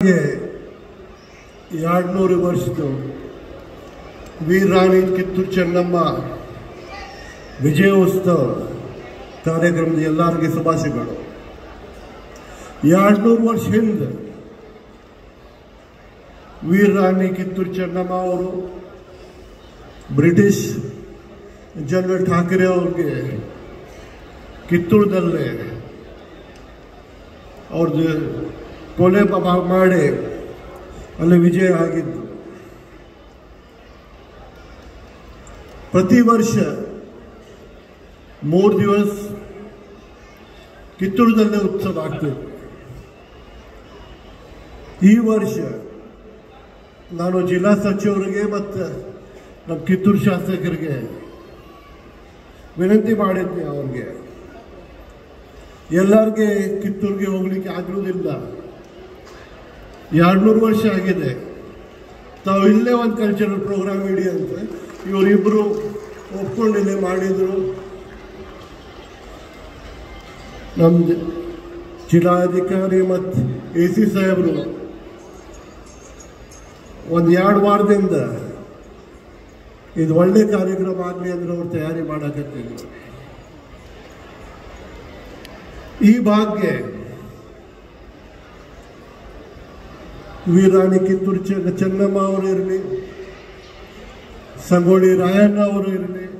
ಎರಡ್ನೂರು ವರ್ಷದ್ದು ವೀರರಾಣಿ ಕಿತ್ತೂರು ಚೆನ್ನಮ್ಮ ವಿಜಯೋತ್ಸವ ಕಾರ್ಯಕ್ರಮದ ಎಲ್ಲರಿಗೆ ಶುಭಾಶಯಗಳು ಎರಡ್ನೂರು ವರ್ಷ ಹಿಂದೆ ವೀರರಾಣಿ ಕಿತ್ತೂರು ಚೆನ್ನಮ್ಮ ಅವರು ಬ್ರಿಟಿಷ್ ಜನರಲ್ ಠಾಕರೆ ಅವ್ರಿಗೆ ಕಿತ್ತೂರದಲ್ಲೇ ಅವ್ರದ್ದು ಕೊಲೆ ಪ- ಮಾಡಿ ಅಲ್ಲಿ ವಿಜಯ ಆಗಿದ್ದು ಪ್ರತಿ ವರ್ಷ ಮೂರು ದಿವಸ ಕಿತ್ತೂರದಲ್ಲೇ ಉತ್ಸವ ಆಗ್ತದೆ ಈ ವರ್ಷ ನಾನು ಜಿಲ್ಲಾ ಸಚಿವರಿಗೆ ಮತ್ತು ನಮ್ಮ ಕಿತ್ತೂರು ಶಾಸಕರಿಗೆ ವಿನಂತಿ ಮಾಡಿದ್ದೆ ಅವ್ರಿಗೆ ಎಲ್ಲರಿಗೆ ಕಿತ್ತೂರಿಗೆ ಹೋಗ್ಲಿಕ್ಕೆ ಆಗಿರುವುದಿಲ್ಲ ಎರಡ್ನೂರು ವರ್ಷ ಆಗಿದೆ ತಾವು ಇಲ್ಲೇ ಒಂದು ಕಲ್ಚರಲ್ ಪ್ರೋಗ್ರಾಮ್ ಇಡಿ ಅಂತ ಇವರಿಬ್ಬರು ಒಪ್ಕೊಂಡು ಇಲ್ಲೇ ಮಾಡಿದರು ನಮ್ಮ ಜಿಲ್ಲಾಧಿಕಾರಿ ಮತ್ತು ಎ ಸಿ ಸಾಹೇಬರು ಒಂದು ಎರಡು ವಾರದಿಂದ ಇದು ಒಳ್ಳೆ ಕಾರ್ಯಕ್ರಮ ಆಗಲಿ ಅಂದ್ರೆ ಅವ್ರು ತಯಾರಿ ಮಾಡಕತ್ತಿದ್ರು ಈ ಭಾಗ್ಯ ವೀರಾಣಿ ಕಿತ್ತೂರು ಚೆನ್ನ ಚೆನ್ನಮ್ಮ ಅವರು ಇರಲಿ ಸಂಗೊಳ್ಳಿ ರಾಯಣ್ಣ ಅವರು ಇರಲಿ